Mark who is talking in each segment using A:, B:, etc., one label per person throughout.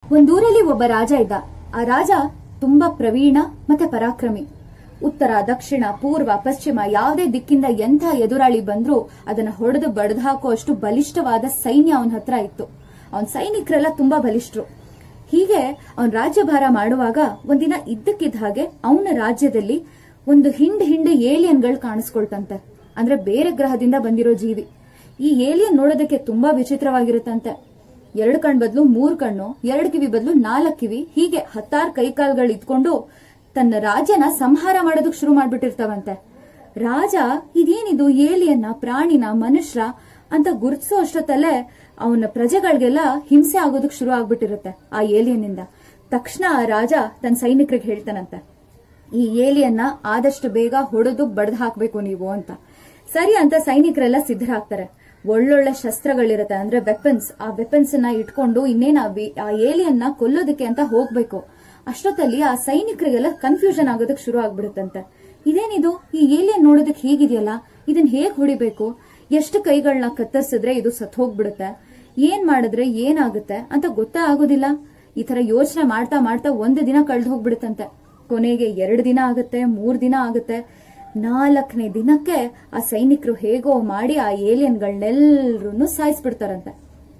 A: ಒಂದೂರಲ್ಲಿ ಒಬ್ಬ ರಾಜ ಇದ್ದ ಆ ರಾಜ ತುಂಬಾ ಪ್ರವೀಣ ಮತ್ತೆ ಪರಾಕ್ರಮಿ ಉತ್ತರ ದಕ್ಷಿಣ ಪೂರ್ವ ಪಶ್ಚಿಮ ಯಾವುದೇ ದಿಕ್ಕಿಂದ ಎಂಥ ಎದುರಾಳಿ ಬಂದ್ರೂ ಅದನ್ನ ಹೊಡೆದು ಬಡ್ದು ಹಾಕೋ ಅಷ್ಟು ಬಲಿಷ್ಠವಾದ ಸೈನ್ಯ ಅವನ ಹತ್ರ ಇತ್ತು ಅವನ ಸೈನಿಕರೆಲ್ಲ ತುಂಬಾ ಬಲಿಷ್ಠರು ಹೀಗೆ ಅವನ್ ರಾಜ್ಯಭಾರ ಮಾಡುವಾಗ ಒಂದಿನ ಇದ್ದಕ್ಕಿದ್ದ ಹಾಗೆ ಅವನ ರಾಜ್ಯದಲ್ಲಿ ಒಂದು ಹಿಂಡ್ ಹಿಂಡ್ ಏಲಿಯನ್ಗಳು ಕಾಣಿಸ್ಕೊಳ್ತಂತೆ ಅಂದ್ರೆ ಬೇರೆ ಗ್ರಹದಿಂದ ಬಂದಿರೋ ಜೀವಿ ಈ ಏಲಿಯನ್ ನೋಡೋದಕ್ಕೆ ತುಂಬಾ ವಿಚಿತ್ರವಾಗಿರುತ್ತಂತೆ ಎರಡು ಕಣ್ ಬದಲು ಮೂರ್ ಕಣ್ಣು ಎರಡು ಕಿವಿ ಬದಲು ನಾಲ್ಕು ಕಿವಿ ಹೀಗೆ ಹತ್ತಾರು ಕೈಕಾಲ್ಗಳು ಇಟ್ಕೊಂಡು ತನ್ನ ರಾಜ್ಯನ ಸಂಹಾರ ಮಾಡೋದಕ್ ಶುರು ಮಾಡ್ಬಿಟ್ಟಿರ್ತಾವಂತೆ ರಾಜ ಇದೇನಿದು ಏಲಿಯನ್ನ ಪ್ರಾಣಿನ ಮನುಷ್ಯ ಅಂತ ಗುರುತಿಸೋ ಅಷ್ಟೊತ್ತಲ್ಲೇ ಅವನ ಪ್ರಜೆಗಳಿಗೆಲ್ಲ ಹಿಂಸೆ ಆಗೋದಕ್ ಶುರು ಆಗ್ಬಿಟ್ಟಿರುತ್ತೆ ಆ ಏಲಿಯನ್ನಿಂದ ತಕ್ಷಣ ಆ ರಾಜ ತನ್ನ ಸೈನಿಕರಿಗೆ ಹೇಳ್ತಾನಂತೆ ಈ ಏಲಿಯನ್ನ ಆದಷ್ಟು ಬೇಗ ಹೊಡೆದು ಬಡ್ದು ಹಾಕ್ಬೇಕು ನೀವು ಅಂತ ಸರಿ ಅಂತ ಸೈನಿಕರೆಲ್ಲ ಸಿದ್ಧರಾಗ್ತಾರೆ ಒಳ್ಳೊಳ್ಳೆ ಶಸ್ತ್ರಗಳಿರುತ್ತೆ ಅಂದ್ರೆ ವೆಪನ್ಸ್ ಆ ವೆಪನ್ಸ್ ನ ಇಟ್ಕೊಂಡು ಇನ್ನೇನ ಆ ಏಲಿಯನ್ನ ಕೊಲ್ಲೋದಕ್ಕೆ ಅಂತ ಹೋಗ್ಬೇಕು ಅಷ್ಟೊತ್ತಲ್ಲಿ ಆ ಸೈನಿಕರಿಗೆಲ್ಲ ಕನ್ಫ್ಯೂಷನ್ ಆಗೋದಕ್ಕೆ ಶುರು ಆಗ್ಬಿಡುತ್ತಂತೆ ಇದೇನಿದು ಈ ಏಲಿಯನ್ ನೋಡೋದಕ್ಕೆ ಹೇಗಿದೆಯಲ್ಲ ಇದನ್ನ ಹೇಗ್ ಹೊಡಿಬೇಕು ಎಷ್ಟು ಕೈಗಳನ್ನ ಕತ್ತರಿಸಿದ್ರೆ ಇದು ಸತ್ ಹೋಗ್ಬಿಡುತ್ತೆ ಏನ್ ಮಾಡಿದ್ರೆ ಏನಾಗುತ್ತೆ ಅಂತ ಗೊತ್ತೇ ಆಗೋದಿಲ್ಲ ಈ ತರ ಯೋಚನೆ ಮಾಡ್ತಾ ಮಾಡ್ತಾ ಒಂದು ದಿನ ಕಳೆದು ಹೋಗ್ಬಿಡುತ್ತಂತೆ ಕೊನೆಗೆ ಎರಡು ದಿನ ಆಗುತ್ತೆ ಮೂರ್ ದಿನ ಆಗುತ್ತೆ ನಾಲ್ಕನೇ ದಿನಕ್ಕೆ ಆ ಸೈನಿಕರು ಹೇಗೋ ಮಾಡಿ ಆ ಏಲಿಯನ್ಗಳನ್ನೆಲ್ಲರೂ ಸಾಯಿಸ್ಬಿಡ್ತಾರಂತೆ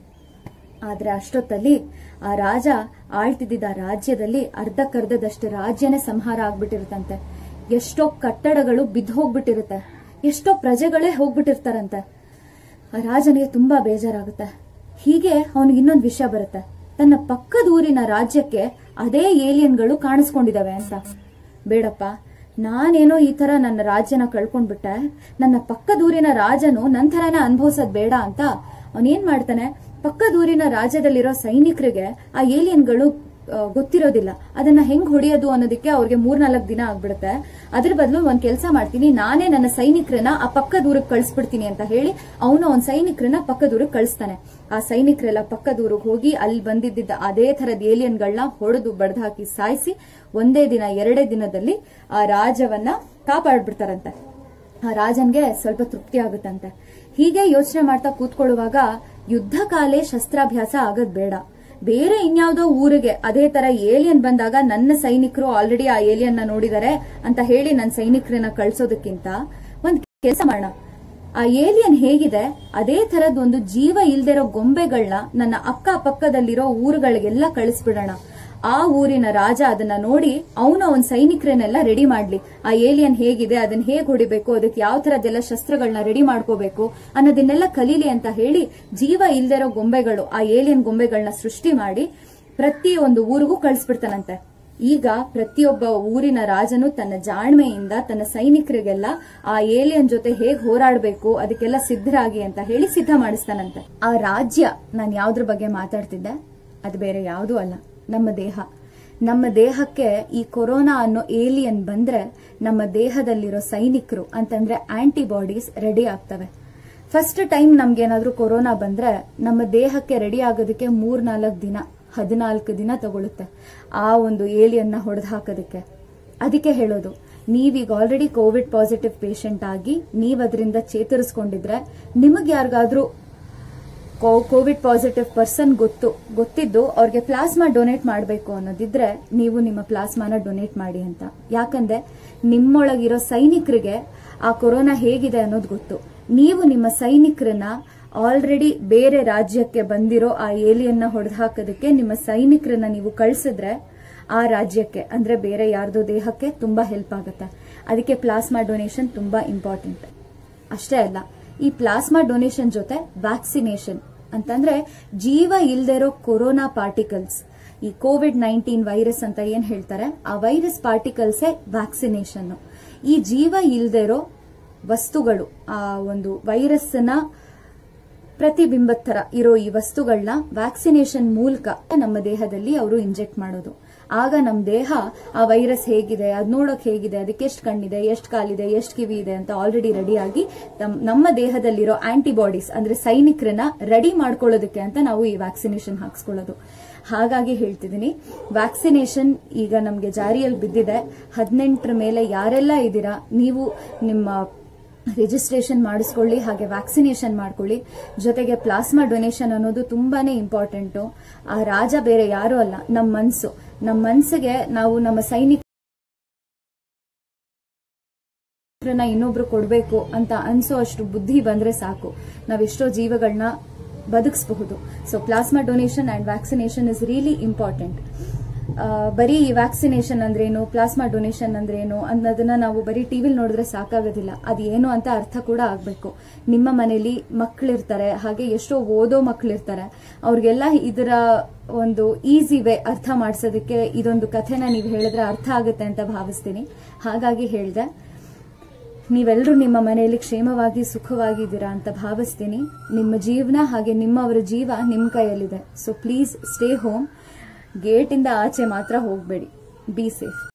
A: ಆದ್ರೆ ಅಷ್ಟೊತ್ತಲ್ಲಿ ಆ ರಾಜ ಆಳ್ತಿದ್ದ ಆ ರಾಜ್ಯದಲ್ಲಿ ಅರ್ಧಕ್ಕರ್ಧದಷ್ಟು ರಾಜ್ಯನೇ ಸಂಹಾರ ಆಗ್ಬಿಟ್ಟಿರುತ್ತಂತೆ ಎಷ್ಟೋ ಕಟ್ಟಡಗಳು ಬಿದ್ದು ಹೋಗ್ಬಿಟ್ಟಿರುತ್ತೆ ಎಷ್ಟೋ ಪ್ರಜೆಗಳೇ ಹೋಗ್ಬಿಟ್ಟಿರ್ತಾರಂತೆ ಆ ರಾಜನಿಗೆ ತುಂಬಾ ಬೇಜಾರಾಗುತ್ತೆ ಹೀಗೆ ಅವನಿಗೆ ಇನ್ನೊಂದು ವಿಷಯ ಬರುತ್ತೆ ತನ್ನ ಪಕ್ಕದ ಊರಿನ ರಾಜ್ಯಕ್ಕೆ ಅದೇ ಏಲಿಯನ್ಗಳು ಕಾಣಿಸ್ಕೊಂಡಿದಾವೆ ಅಂತ ಬೇಡಪ್ಪ ನಾನೇನೋ ಈ ತರ ನನ್ನ ರಾಜ್ಯನ ಕಳ್ಕೊಂಡ್ಬಿಟ್ಟೆ ನನ್ನ ಪಕ್ಕದೂರಿನ ರಾಜನು ನನ್ನ ಥರನೇ ಅನುಭವಿಸೋದ್ ಬೇಡ ಅಂತ ಅವನೇನ್ ಮಾಡ್ತಾನೆ ಪಕ್ಕದೂರಿನ ರಾಜ್ಯದಲ್ಲಿರೋ ಸೈನಿಕರಿಗೆ ಆ ಏಲಿಯನ್ಗಳು ಆ, ಗೊತ್ತಿರೋದಿಲ್ಲ ಅದನ್ನ ಹೆಂಗ್ ಹೊಡೆಯೋದು ಅನ್ನೋದಕ್ಕೆ ಅವ್ರಿಗೆ ಮೂರ್ನಾಲ್ಕು ದಿನ ಆಗ್ಬಿಡುತ್ತೆ ಅದ್ರ ಬದಲು ಒಂದ್ ಕೆಲಸ ಮಾಡ್ತೀನಿ ನಾನೇ ನನ್ನ ಸೈನಿಕರನ್ನ ಆ ಪಕ್ಕದೂರಿಗೆ ಕಳಿಸ್ಬಿಡ್ತೀನಿ ಅಂತ ಹೇಳಿ ಅವನು ಅವನ್ ಸೈನಿಕರನ್ನ ಪಕ್ಕದೂರಿಗೆ ಕಳಿಸ್ತಾನೆ ಆ ಸೈನಿಕರೆಲ್ಲ ಪಕ್ಕದೂರಿಗೆ ಹೋಗಿ ಅಲ್ಲಿ ಬಂದಿದ್ದ ಅದೇ ತರದ ಏಲಿಯನ್ಗಳನ್ನ ಹೊಡೆದು ಬಡ್ದು ಹಾಕಿ ಸಾಯಿಸಿ ಒಂದೇ ದಿನ ಎರಡೇ ದಿನದಲ್ಲಿ ಆ ರಾಜವನ್ನ ಕಾಪಾಡ್ಬಿಡ್ತಾರಂತೆ ಆ ರಾಜನ್ಗೆ ಸ್ವಲ್ಪ ತೃಪ್ತಿ ಆಗುತ್ತಂತೆ ಹೀಗೆ ಯೋಚನೆ ಮಾಡ್ತಾ ಕೂತ್ಕೊಳ್ಳುವಾಗ ಯುದ್ಧ ಕಾಲೇ ಶಸ್ತ್ರಾಭ್ಯಾಸ ಆಗೋದ್ ಬೇಡ ಬೇರೆ ಇನ್ಯಾವುದೋ ಊರಿಗೆ ಅದೇ ತರ ಏಲಿಯನ್ ಬಂದಾಗ ನನ್ನ ಸೈನಿಕರು ಆಲ್ರೆಡಿ ಆ ಏಲಿಯನ್ ನ ನೋಡಿದಾರೆ ಅಂತ ಹೇಳಿ ನನ್ನ ಸೈನಿಕರನ್ನ ಕಳ್ಸೋದಕ್ಕಿಂತ ಒಂದ್ ಕೆಲಸ ಮಾಡೋಣ ಆ ಏಲಿಯನ್ ಹೇಗಿದೆ ಅದೇ ತರದ್ ಒಂದು ಜೀವ ಇಲ್ದಿರೋ ಗೊಂಬೆಗಳನ್ನ ನನ್ನ ಅಕ್ಕ ಪಕ್ಕದಲ್ಲಿರೋ ಊರುಗಳಿಗೆಲ್ಲ ಕಳಿಸ್ಬಿಡೋಣ ಆ ಊರಿನ ರಾಜ ಅದನ್ನ ನೋಡಿ ಅವನು ಅವನ್ ಸೈನಿಕರನ್ನೆಲ್ಲ ರೆಡಿ ಮಾಡ್ಲಿ ಆ ಏಲಿಯನ್ ಹೇಗಿದೆ ಅದನ್ನ ಹೇಗ್ ಹೊಡಿಬೇಕು ಅದಕ್ಕೆ ಯಾವ ತರದೆಲ್ಲ ಶಸ್ತ್ರಗಳನ್ನ ರೆಡಿ ಮಾಡ್ಕೋಬೇಕು ಅನ್ನೋದನ್ನೆಲ್ಲ ಕಲೀಲಿ ಅಂತ ಹೇಳಿ ಜೀವ ಇಲ್ದಿರೋ ಗೊಂಬೆಗಳು ಆ ಏಲಿಯನ್ ಗೊಂಬೆಗಳನ್ನ ಸೃಷ್ಟಿ ಮಾಡಿ ಪ್ರತಿ ಒಂದು ಊರಿಗೂ ಕಳಿಸ್ಬಿಡ್ತಾನಂತೆ ಈಗ ಪ್ರತಿಯೊಬ್ಬ ಊರಿನ ರಾಜನು ತನ್ನ ಜಾಣ್ಮೆಯಿಂದ ತನ್ನ ಸೈನಿಕರಿಗೆಲ್ಲ ಆ ಏಲಿಯನ್ ಜೊತೆ ಹೇಗ್ ಹೋರಾಡಬೇಕು ಅದಕ್ಕೆಲ್ಲ ಸಿದ್ಧರಾಗಿ ಅಂತ ಹೇಳಿ ಸಿದ್ಧ ಮಾಡಿಸ್ತಾನಂತೆ ಆ ರಾಜ್ಯ ನಾನು ಯಾವ್ದ್ರ ಬಗ್ಗೆ ಮಾತಾಡ್ತಿದ್ದೆ ಅದು ಬೇರೆ ಯಾವುದೂ ಅಲ್ಲ ನಮ್ಮ ದೇಹ ನಮ್ಮ ದೇಹಕ್ಕೆ ಈ ಕೊರೋನಾ ಅನ್ನೋ ಏಲಿಯನ್ ಬಂದ್ರೆ ನಮ್ಮ ದೇಹದಲ್ಲಿರೋ ಸೈನಿಕರು ಅಂತಂದ್ರೆ ಆಂಟಿಬಾಡೀಸ್ ರೆಡಿ ಆಗ್ತವೆ ಫಸ್ಟ್ ಟೈಮ್ ನಮ್ಗೇನಾದ್ರೂ ಕೊರೋನಾ ಬಂದ್ರೆ ನಮ್ಮ ದೇಹಕ್ಕೆ ರೆಡಿ ಆಗೋದಕ್ಕೆ ಮೂರ್ನಾಲ್ಕು ದಿನ ಹದಿನಾಲ್ಕು ದಿನ ತಗೊಳುತ್ತೆ ಆ ಒಂದು ಏಲಿಯನ್ನ ಹೊಡೆದು ಹಾಕೋದಕ್ಕೆ ಅದಕ್ಕೆ ಹೇಳೋದು ನೀವೀಗ ಆಲ್ರೆಡಿ ಕೋವಿಡ್ ಪಾಸಿಟಿವ್ ಪೇಷಂಟ್ ಆಗಿ ನೀವ್ ಅದರಿಂದ ಚೇತರಿಸ್ಕೊಂಡಿದ್ರೆ ನಿಮಗ್ ಯಾರಿಗಾದ್ರೂ ಕೋವಿಡ್ ಪಾಸಿಟಿವ್ ಪರ್ಸನ್ ಗೊತ್ತು ಗೊತ್ತಿದ್ದು ಅವ್ರಿಗೆ ಪ್ಲಾಸ್ಮಾ ಡೊನೇಟ್ ಮಾಡಬೇಕು ಅನ್ನೋದಿದ್ರೆ ನೀವು ನಿಮ್ಮ ಪ್ಲಾಸ್ಮಾನ ಡೊನೇಟ್ ಮಾಡಿ ಅಂತ ಯಾಕಂದ್ರೆ ನಿಮ್ಮೊಳಗಿರೋ ಸೈನಿಕರಿಗೆ ಆ ಕೊರೋನಾ ಹೇಗಿದೆ ಅನ್ನೋದು ಗೊತ್ತು ನೀವು ನಿಮ್ಮ ಸೈನಿಕರನ್ನ ಆಲ್ರೆಡಿ ಬೇರೆ ರಾಜ್ಯಕ್ಕೆ ಬಂದಿರೋ ಆ ಏಲಿಯನ್ನ ಹೊಡೆದು ಹಾಕೋದಕ್ಕೆ ನಿಮ್ಮ ಸೈನಿಕರನ್ನ ನೀವು ಕಳಿಸಿದ್ರೆ ಆ ರಾಜ್ಯಕ್ಕೆ ಅಂದ್ರೆ ಬೇರೆ ಯಾರ್ದೋ ದೇಹಕ್ಕೆ ತುಂಬಾ ಹೆಲ್ಪ್ ಆಗುತ್ತೆ ಅದಕ್ಕೆ ಪ್ಲಾಸ್ಮಾ ಡೊನೇಷನ್ ತುಂಬಾ ಇಂಪಾರ್ಟೆಂಟ್ ಅಷ್ಟೇ ಅಲ್ಲ ಈ ಪ್ಲಾಸ್ಮಾ ಡೊನೇಷನ್ ಜೊತೆ ವ್ಯಾಕ್ಸಿನೇಷನ್ ಅಂತಂದ್ರೆ ಜೀವ ಇಲ್ದೇ ಇರೋ ಕೊರೋನಾ ಪಾರ್ಟಿಕಲ್ಸ್ ಈ ಕೋವಿಡ್ ನೈನ್ಟೀನ್ ವೈರಸ್ ಅಂತ ಏನ್ ಹೇಳ್ತಾರೆ ಆ ವೈರಸ್ ಪಾರ್ಟಿಕಲ್ಸೇ ವ್ಯಾಕ್ಸಿನೇಷನ್ ಈ ಜೀವ ಇಲ್ದೇ ಇರೋ ವಸ್ತುಗಳು ಆ ಒಂದು ವೈರಸ್ನ ಪ್ರತಿಬಿಂಬದ ತರ ಇರೋ ಈ ವಸ್ತುಗಳನ್ನ ವ್ಯಾಕ್ಸಿನೇಷನ್ ಮೂಲಕ ನಮ್ಮ ದೇಹದಲ್ಲಿ ಅವರು ಇಂಜೆಕ್ಟ್ ಮಾಡೋದು ಆಗ ನಮ್ಮ ದೇಹ ಆ ವೈರಸ್ ಹೇಗಿದೆ ಅದ್ ನೋಡೋಕ್ ಹೇಗಿದೆ ಅದಕ್ಕೆ ಎಷ್ಟು ಕಣ್ಣಿದೆ ಎಷ್ಟು ಕಾಲಿದೆ ಎಷ್ಟು ಕಿವಿ ಇದೆ ಅಂತ ಆಲ್ರೆಡಿ ರೆಡಿಯಾಗಿ ನಮ್ಮ ದೇಹದಲ್ಲಿರೋ ಆಂಟಿಬಾಡೀಸ್ ಅಂದ್ರೆ ಸೈನಿಕರನ್ನ ರೆಡಿ ಮಾಡ್ಕೊಳ್ಳೋದಕ್ಕೆ ಅಂತ ನಾವು ಈ ವ್ಯಾಕ್ಸಿನೇಷನ್ ಹಾಕ್ಸ್ಕೊಳ್ಳೋದು ಹಾಗಾಗಿ ಹೇಳ್ತಿದ್ದೀನಿ ವ್ಯಾಕ್ಸಿನೇಷನ್ ಈಗ ನಮಗೆ ಜಾರಿಯಲ್ಲಿ ಬಿದ್ದಿದೆ ಹದಿನೆಂಟರ ಮೇಲೆ ಯಾರೆಲ್ಲ ಇದ್ದೀರಾ ನೀವು ನಿಮ್ಮ ರಿಜಿಸ್ಟ್ರೇಷನ್ ಮಾಡಿಸ್ಕೊಳ್ಳಿ ಹಾಗೆ ವ್ಯಾಕ್ಸಿನೇಷನ್ ಮಾಡ್ಕೊಳ್ಳಿ ಜೊತೆಗೆ ಪ್ಲಾಸ್ಮಾ ಡೊನೇಷನ್ ಅನ್ನೋದು ತುಂಬಾನೇ ಇಂಪಾರ್ಟೆಂಟು ಆ ರಾಜ ಬೇರೆ ಯಾರೂ ಅಲ್ಲ ನಮ್ಮ ಮನ್ಸು ನಮ್ಮ ಮನ್ಸಿಗೆ ನಾವು ನಮ್ಮ ಸೈನಿಕ ಇನ್ನೊಬ್ರು ಕೊಡಬೇಕು ಅಂತ ಅನ್ಸೋ ಅಷ್ಟು ಬುದ್ಧಿ ಬಂದ್ರೆ ಸಾಕು ನಾವೆಷ್ಟೋ ಜೀವಗಳನ್ನ ಬದುಕಿಸಬಹುದು so plasma donation and vaccination is really important ಬರೀ ಈ ವ್ಯಾಕ್ಸಿನೇಷನ್ ಅಂದ್ರೇನು ಪ್ಲಾಸ್ಮಾ ಡೊನೇಷನ್ ಅಂದ್ರೇನು ಅನ್ನೋದನ್ನ ನಾವು ಬರೀ ಟಿವಿಲಿ ನೋಡಿದ್ರೆ ಸಾಕಾಗೋದಿಲ್ಲ ಅದು ಏನು ಅಂತ ಅರ್ಥ ಕೂಡ ಆಗಬೇಕು ನಿಮ್ಮ ಮನೇಲಿ ಮಕ್ಕಳಿರ್ತಾರೆ ಹಾಗೆ ಎಷ್ಟೋ ಓದೋ ಮಕ್ಕಳಿರ್ತಾರೆ ಅವ್ರಿಗೆಲ್ಲ ಇದರ ಒಂದು ಈಸಿ ವೇ ಅರ್ಥ ಮಾಡಿಸೋದಕ್ಕೆ ಇದೊಂದು ಕಥೆನ ನೀವು ಹೇಳಿದ್ರೆ ಅರ್ಥ ಆಗುತ್ತೆ ಅಂತ ಭಾವಿಸ್ತೀನಿ ಹಾಗಾಗಿ ಹೇಳಿದೆ ನೀವೆಲ್ಲರೂ ನಿಮ್ಮ ಮನೆಯಲ್ಲಿ ಕ್ಷೇಮವಾಗಿ ಸುಖವಾಗಿದ್ದೀರಾ ಅಂತ ಭಾವಿಸ್ತೀನಿ ನಿಮ್ಮ ಜೀವನ ಹಾಗೆ ನಿಮ್ಮವರ ಜೀವ ನಿಮ್ಮ ಕೈಯಲ್ಲಿದೆ ಸೊ ಪ್ಲೀಸ್ ಸ್ಟೇ ಹೋಮ್ ಗೇಟಿಂದ ಆಚೆ ಮಾತ್ರ ಹೋಗಬೇಡಿ ಬಿ ಸೇಫ್